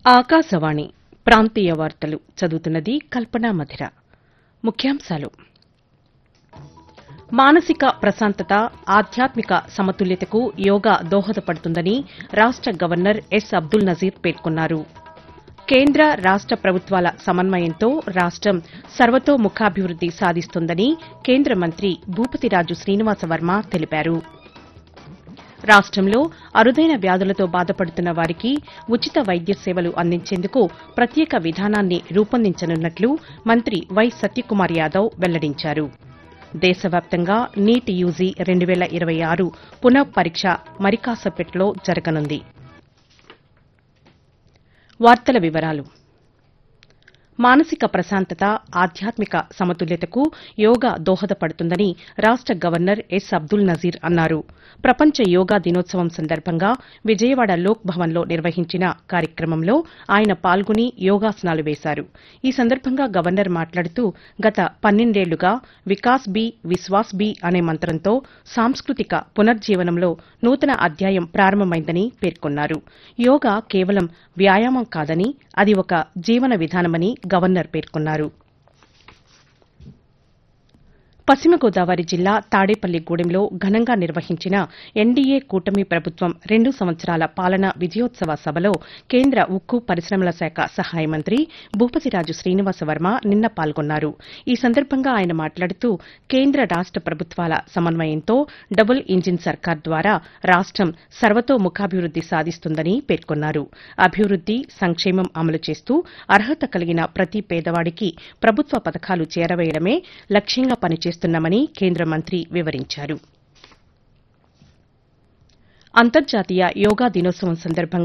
ఆకాశవాణి ప్రాంతీయ వార్తలు చదువుతున్నది కల్పనా మధిర ముఖ్యాంశాలు మానసిక ప్రశాంతత ఆధ్యాత్మిక సమతుల్యతకు యోగా దోహదపడుతుందని రాష్ట గవర్నర్ ఎస్ అబ్దుల్ నజీర్ పేర్కొన్నారు కేంద్ర రాష్ట ప్రభుత్వాల సమన్వయంతో రాష్టం సర్వతోముఖాభివృద్ది సాధిస్తుందని కేంద్ర మంత్రి భూపతిరాజు శ్రీనివాసవర్మ తెలిపారు రాష్టంలో అరుదైన వ్యాధులతో బాధపడుతున్న వారికి ఉచిత వైద్య సేవలు అందించేందుకు ప్రత్యేక విధానాన్ని రూపొందించనున్నట్లు మంత్రి వై సత్యకుమార్ యాదవ్ వెల్లడించారు దేశవ్యాప్తంగా నీట్ యూజీ రెండు వేల ఇరవై ఆరు పునః పరీక్ష మరికాసపెట్లో జరగనుంది వార్తల వివరాలు మానసిక ప్రశాంతత ఆధ్యాత్మిక సమతుల్యతకు యోగా దోహదపడుతుందని రాష్ట గవర్నర్ ఎస్ అబ్దుల్ నజీర్ అన్నారు ప్రపంచ యోగా దినోత్సవం సందర్భంగా విజయవాడ లోక్ భవన్లో నిర్వహించిన కార్యక్రమంలో ఆయన పాల్గొని యోగాసనాలు వేశారు ఈ సందర్భంగా గవర్నర్ మాట్లాడుతూ గత పన్నెండేళ్లుగా వికాస్ బి విశ్వాస్ బి అనే మంత్రంతో సాంస్కృతిక పునర్జీవనంలో నూతన అధ్యాయం ప్రారంభమైందని పేర్కొన్నారు యోగా కేవలం వ్యాయామం కాదని అది ఒక జీవన విధానమని గవర్నర్ పేర్కొన్నారు పశ్చిమ గోదావరి జిల్లా తాడేపల్లిగూడెంలో ఘనంగా నిర్వహించిన ఎన్డీఏ కూటమి ప్రభుత్వం రెండు సంవత్సరాల పాలన విజయోత్సవ సభలో కేంద్ర ఉక్కు పరిశ్రమల శాఖ సహాయ మంత్రి భూపతిరాజు శ్రీనివాసవర్మ నిన్న పాల్గొన్నారు ఈ సందర్భంగా ఆయన మాట్లాడుతూ కేంద్ర రాష్ట ప్రభుత్వాల సమన్వయంతో డబుల్ ఇంజిన్ సర్కార్ ద్వారా రాష్టం సర్వతోముఖాభివృద్ది సాధిస్తుందని పేర్కొన్నారు అభివృద్ది సంక్షేమం అమలు చేస్తూ అర్హత కలిగిన ప్రతి పేదవాడికి ప్రభుత్వ పథకాలు చేరవేయడమే లక్ష్యంగా పనిచేస్తున్నామని కేంద్ర మంత్రి వివరించారు అంతర్జాతీయ యోగా దినోత్సవం సందర్భంగా